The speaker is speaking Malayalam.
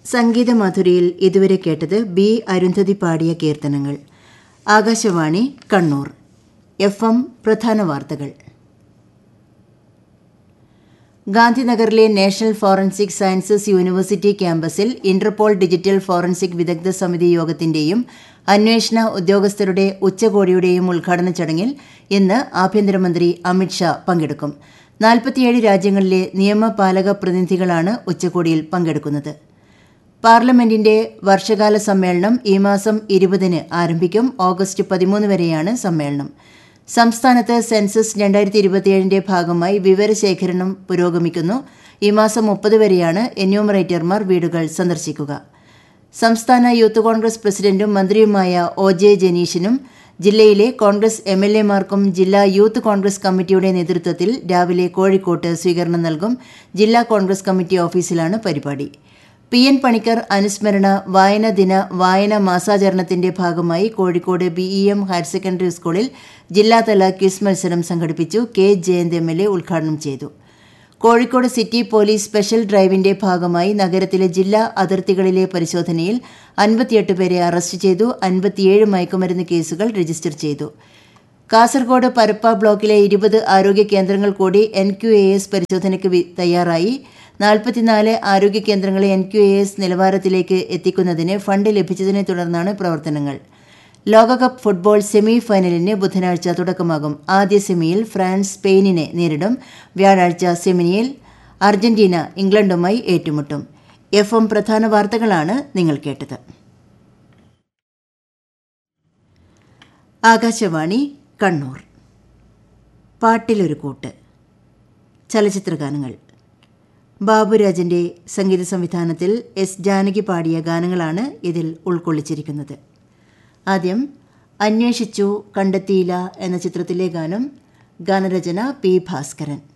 സംഗീതമാധുരിയിൽ ഇതുവരെ കേട്ടത് ബി അരുന്ധതി പാടിയ കീർത്തനങ്ങൾ ആകാശവാണി കണ്ണൂർ എഫ് എം പ്രധാന വാർത്തകൾ ഗാന്ധിനഗറിലെ നാഷണൽ ഫോറൻസിക് സയൻസസ് യൂണിവേഴ്സിറ്റി ക്യാമ്പസിൽ ഇന്റർപോൾ ഡിജിറ്റൽ ഫോറൻസിക് വിദഗ്ധ സമിതി യോഗത്തിന്റെയും അന്വേഷണ ഉദ്യോഗസ്ഥരുടെ ഉച്ചകോടിയുടെയും ഉദ്ഘാടന ചടങ്ങിൽ ഇന്ന് ആഭ്യന്തരമന്ത്രി അമിത്ഷാ പങ്കെടുക്കും നാൽപ്പത്തിയേഴ് രാജ്യങ്ങളിലെ നിയമപാലക പ്രതിനിധികളാണ് ഉച്ചകോടിയിൽ പങ്കെടുക്കുന്നത് പാർലമെന്റിന്റെ വർഷകാല സമ്മേളനം ഈ മാസം ഇരുപതിന് ആരംഭിക്കും ഓഗസ്റ്റ് പതിമൂന്ന് വരെയാണ് സമ്മേളനം സംസ്ഥാനത്ത് സെൻസസ് രണ്ടായിരത്തി ഇരുപത്തിയേഴിന്റെ ഭാഗമായി വിവരശേഖരണം പുരോഗമിക്കുന്നു ഈ മാസം മുപ്പത് വരെയാണ് എന്യൂമറേറ്റർമാർ വീടുകൾ സന്ദർശിക്കുക സംസ്ഥാന യൂത്ത് കോൺഗ്രസ് പ്രസിഡന്റും മന്ത്രിയുമായ ഒ ജെ ജനീഷിനും ജില്ലയിലെ കോൺഗ്രസ് എം എൽ എമാർക്കും ജില്ലാ യൂത്ത് കോൺഗ്രസ് കമ്മിറ്റിയുടെ നേതൃത്വത്തിൽ രാവിലെ കോഴിക്കോട്ട് സ്വീകരണം നൽകും ജില്ലാ കോൺഗ്രസ് കമ്മിറ്റി ഓഫീസിലാണ് പരിപാടി പി എൻ പണിക്കർ അനുസ്മരണ വായന ദിന വായന മാസാചരണത്തിന്റെ ഭാഗമായി Kozhikode B E M higher secondary സ്കൂളിൽ ജില്ലാതല ക്വിസ് മത്സരം സംഘടിപ്പിച്ചു K Jayanth M L A ഉദ്ഘാടനം ചെയ്തു കോഴിക്കോട് സിറ്റി പോലീസ് സ്പെഷ്യൽ ഡ്രൈവിന്റെ ഭാഗമായി നഗരത്തിലെ ജില്ലാ അതിർത്തികളിലെ പരിശോധനയിൽ അൻപത്തിയെട്ട് പേരെ അറസ്റ്റ് ചെയ്തു അൻപത്തിയേഴ് മയക്കുമരുന്ന് കേസുകൾ രജിസ്റ്റർ ചെയ്തു കാസർഗോഡ് പരപ്പ ബ്ലോക്കിലെ ഇരുപത് ആരോഗ്യ കേന്ദ്രങ്ങൾ കൂടി എൻ ക്യു എ എസ് പരിശോധനയ്ക്ക് വി- തയ്യാറായി നാൽപ്പത്തിനാല് ആരോഗ്യ കേന്ദ്രങ്ങളെ എൻ ക്യു എ എസ് നിലവാരത്തിലേക്ക് എത്തിക്കുന്നതിന് ഫണ്ട് ലഭിച്ചതിനെ തുടർന്നാണ് പ്രവർത്തനങ്ങൾ ലോകകപ്പ് ഫുട്ബോൾ സെമി ഫൈനലിന് ബുധനാഴ്ച തുടക്കമാകും ആദ്യ സെമിയിൽ ഫ്രാൻസ് സ്പെയിനിനെ നേരിടും വ്യാഴാഴ്ച സെമിനിയിൽ അർജന്റീന ഇംഗ്ലണ്ടുമായി ഏറ്റുമുട്ടും എഫ് എം പ്രധാന വാർത്തകളാണ് നിങ്ങൾ കേട്ടത് ആകാശവാണി കണ്ണൂർ പാട്ടിലൊരു കൂട്ട് ചലച്ചിത്രഗാനങ്ങൾ ബാബുരാജന്റെ സംഗീത സംവിധാനത്തിൽ എസ് ജാനകി പാടിയ ഗാനങ്ങളാണ് ഇതിൽ ഉൾക്കൊള്ളിച്ചിരിക്കുന്നത് ആദ്യം അന്വേഷിച്ചു കണ്ടെത്തിയില്ല എന്ന ചിത്രത്തിലെ ഗാനം ഗാനരചന പി ഭാസ്കരൻ